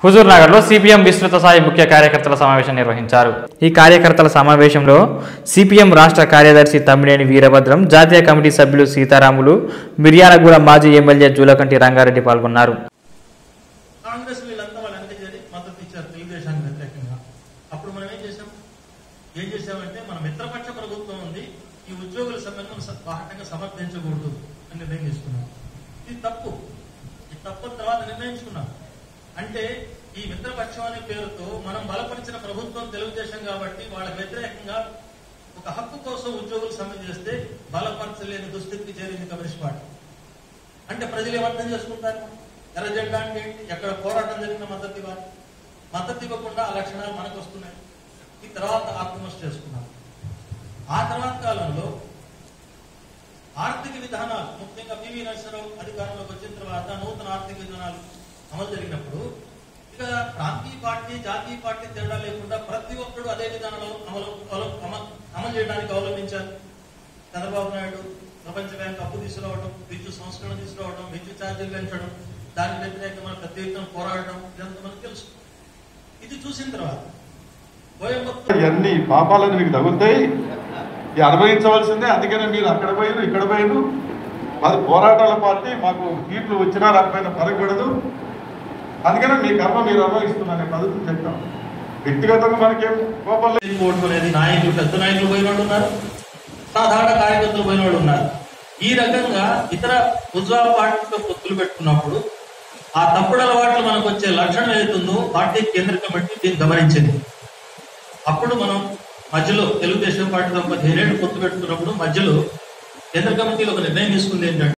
హుజూర్ నగర్ లో సిపిఎం విస్తృత స్థాయి ముఖ్య కార్యకర్తల సమావేశం నిర్వహించారు ఈ కార్యకర్తల సమావేశంలో సిపిఎం రాష్ట్ర కార్యదర్శి తమ్మినేని వీరభద్రం జాతీయ కమిటీ సభ్యులు సీతారాములు మిర్యాలగూడ మాజీ ఎమ్మెల్యే జూలకంటి రంగారెడ్డి పాల్గొన్నారు కాంగ్రెస్ వీళ్ళంతా వాళ్ళు వెనక చేరి మద్దతు ఇచ్చారు తెలుగుదేశానికి వ్యతిరేకంగా అప్పుడు మనం ఏం చేసాం ఏం చేసామంటే మన మిత్రపక్ష ప్రభుత్వం ఉంది ఈ ఉద్యోగుల సమ్మెను మనం స- బాహటంగా సమర్థించకూడదు అని నిర్ణయం తీసుకున్నాం ఇది తప్పు ఈ తప్పు తర్వాత నిర్ణయించుకున్నాం అంటే ఈ మిత్రపక్షం అనే పేరుతో మనం బలపరిచిన ప్రభుత్వం తెలుగుదేశం కాబట్టి వాళ్ళకి వ్యతిరేకంగా ఒక హక్కు కోసం ఉద్యోగులు సమ్మె చేస్తే బలపరచలేని దుస్థితికి చేరింది కమ్యూనిస్ట్ పార్టీ అంటే ప్రజలు ఏమర్థం చేసుకుంటారు ఎర్ర జెండా అంటే ఏంటి? ఎక్కడ పోరాటం జరిగిన మద్దతు ఇవ్వాలి మద్దతు ఇవ్వకుండా ఆ లక్షణాలు మనకు వస్తున్నాయి ఈ తర్వాత ఆత్మహత్య చేసుకున్నాం ఆ తర్వాత కాలంలో ఆర్థిక విధానాలు ముఖ్యంగా పివి నరసింహరావు అధికారంలోకి వచ్చిన తర్వాత నూతన ఆర్థిక విధానాలు అమలు జరిగినప్పుడు ఇక ప్రాంతీయ పార్టీ జాతీయ పార్టీ తేడా లేకుండా ప్రతి ఒక్కరు అదే విధానంలో అమలు అమలు- అమ- అమలు చేయడానికి అవలంబించారు చంద్రబాబు నాయుడు ప్రపంచ బ్యాంక్ అప్పు తీసుకురావడం విద్యుత్ సంస్కరణ తీసుకురావడం విద్యుత్ ఛార్జీలు పెంచడం దానికి వ్యతిరేకంగా పెద్ద ఎత్తున పోరాడడం ఇదంతా మనకు తెలుసు ఇది చూసిన తర్వాత కోయంబత్తూరు ఇవన్నీ పాపాలను మీకు తగులుతాయి ఇవి అనుభవించవలసిందే అందుకనే మీరు అక్కడ పోయిరు ఇక్కడ పోయిరు అది పోరాటాల పార్టీ మాకు సీట్లు వచ్చినా రాకపోయినా పరగకూడదు అందుకనే మీ కర్మ మీరు అనుభవిస్తున్నారనే పద్ధతిని చెప్తాం వ్యక్తిగతంగా మనకేం కోపం లేదు ఓటుకునేది నాయకులు పెద్ద నాయకులు పోయిన వాళ్ళు ఉన్నారు సాధారణ కార్యకర్తలు పోయిన వాళ్ళు ఉన్నారు ఈ రకంగా ఇతర ఉజ్వా పార్టీతో పొత్తులు పెట్టుకున్నప్పుడు ఆ తప్పుడు అలవాట్లు మనకు వచ్చే లక్షణం ఏదైతుందో పార్టీ కేంద్ర కమిటీ దీన్ని గమనించింది అప్పుడు మనం మధ్యలో తెలుగుదేశం పార్టీతో పదిహేనేళ్ళు పొత్తు పెట్టుకున్నప్పుడు మధ్యలో కేంద్ర కమిటీలో ఒక నిర్ణయం తీసుకుంది ఏంటంటే